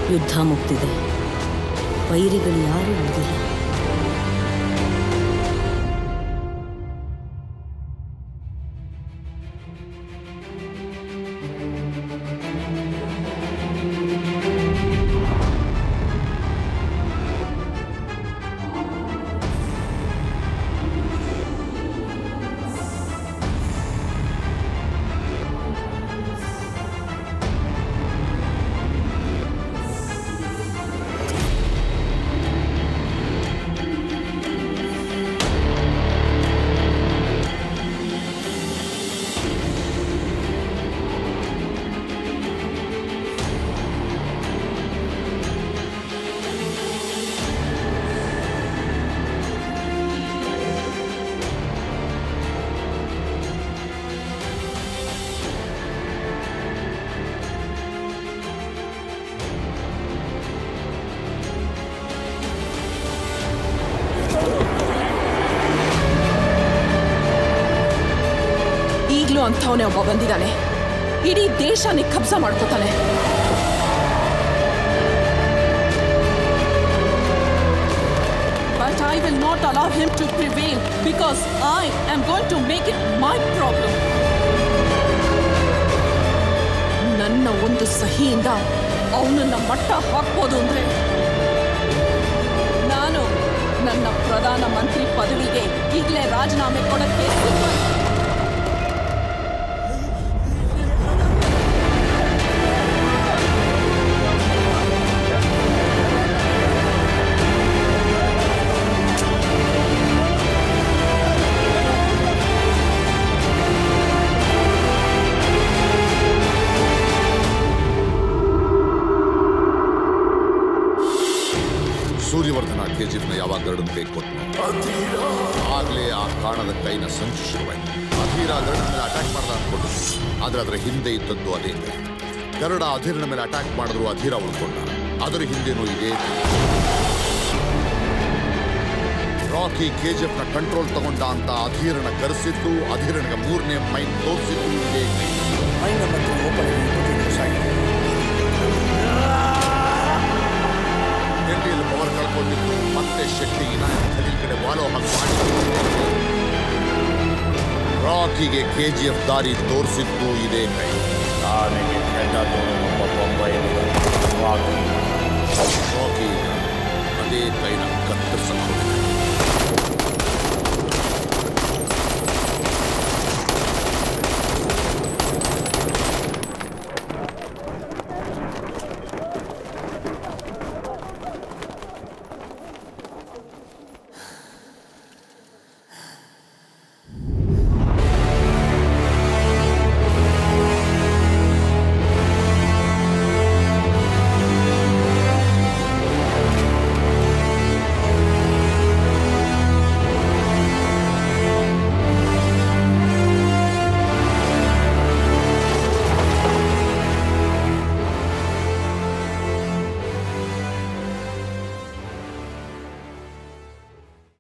ಯುದ್ಧ ಮುಗ್ದಿದೆ ವೈರಿಗಳು ಯಾರೂ ಉಳಿದಿಲ್ಲ ಈಗಲೂ ಅಂಥವನೇ ಒಬ್ಬ ಬಂದಿದ್ದಾನೆ ಇಡೀ ದೇಶನೇ ಕಬ್ಜ ಮಾಡ್ಕೋತಾನೆ But I will not allow him to prevail because I am going to make it my problem. ನನ್ನ ಒಂದು ಸಹಿಯಿಂದ ಅವನನ್ನ ಮಟ್ಟ ಹಾಕ್ಬೋದು ಅಂದ್ರೆ ನಾನು ನನ್ನ ಪ್ರಧಾನ ಮಂತ್ರಿ ಪದವಿಗೆ ಈಗಲೇ ರಾಜೀನಾಮೆ ಕೊಡಕ್ಕೆ ಸಿದ್ಧ. ಸೂರ್ಯವರ್ಧನ ಕೆಜಿಎಫ್ನ ಯಾವಾಗ ಗರುಡನ ಕೈ ಕೊಟ್ಟನು ಆಗ್ಲೇ ಆ ಕಾಣದ ಕೈನ ಸಂಚು ಶುರುವಾಯ್ತು ಅಧೀರ ಗರುಡನ ಮೇಲೆ ಅಟ್ಯಾಕ್ ಮಾಡ್ದ ಅನ್ಕೊಂಡು ಆದ್ರೆ ಅದರ ಹಿಂದೆ ಇದ್ದದ್ದು ಅದೇ ಕೈ ಗರುಡ ಅಧೀರನ ಮೇಲೆ ಅಟ್ಯಾಕ್ ಮಾಡಿದ್ರು ಅಧೀರ ಉಳ್ಕೊಂಡ ಅದರ ಹಿಂದೆನೂ ಇದೇ ಕೈ. ರಾಕಿ ಕೆಜಿಎಫ್ ನ ಕಂಟ್ರೋಲ್ ತಗೊಂಡ ಅಂತ ಅಧೀರನ ಕರೆಸಿದ್ದು ಅಧೀರನಿಗೆ ಮೂರನೇ ಮೈಂಡ್ ತೋರಿಸಿದ್ದು ಇದೇ ಕೈ ಮೈಂಡ್ ನಮ್ಮ ಹತ್ರ ಓಪನ್ ಆಗಿ ಇಪ್ಪತ್ತೈದು ವರ್ಷ ಆಗಿದೆ ಡೆಲ್ಲಿಯಲ್ಲಿ ಪವರ್ ಕಳ್ಕೊಂಡಿದ್ದು ಮತ್ತೆ ಶೆಟ್ಟಿ ಇನಾಯತ್ ಖಲೀಲ್ ಕಡೆ ವಾಲೋ ಹಾಗೆ ಮಾಡಿ ರಾಕಿಗೆ ಕೆಜಿಎಫ್ ದಾರಿ ತೋರಿಸಿದ್ದು ಇದೇ ಕೈ ಆನೆಗೆ ಕೆಂಡ ಒಬ್ಬ ಬೊಂಬೈಯಲ್ಲಿ ರಾಕಿ ರಾಕಿ ಈಗ ಅದೇ ಕೈನ ಕತ್ತರಿಸಬಹುದು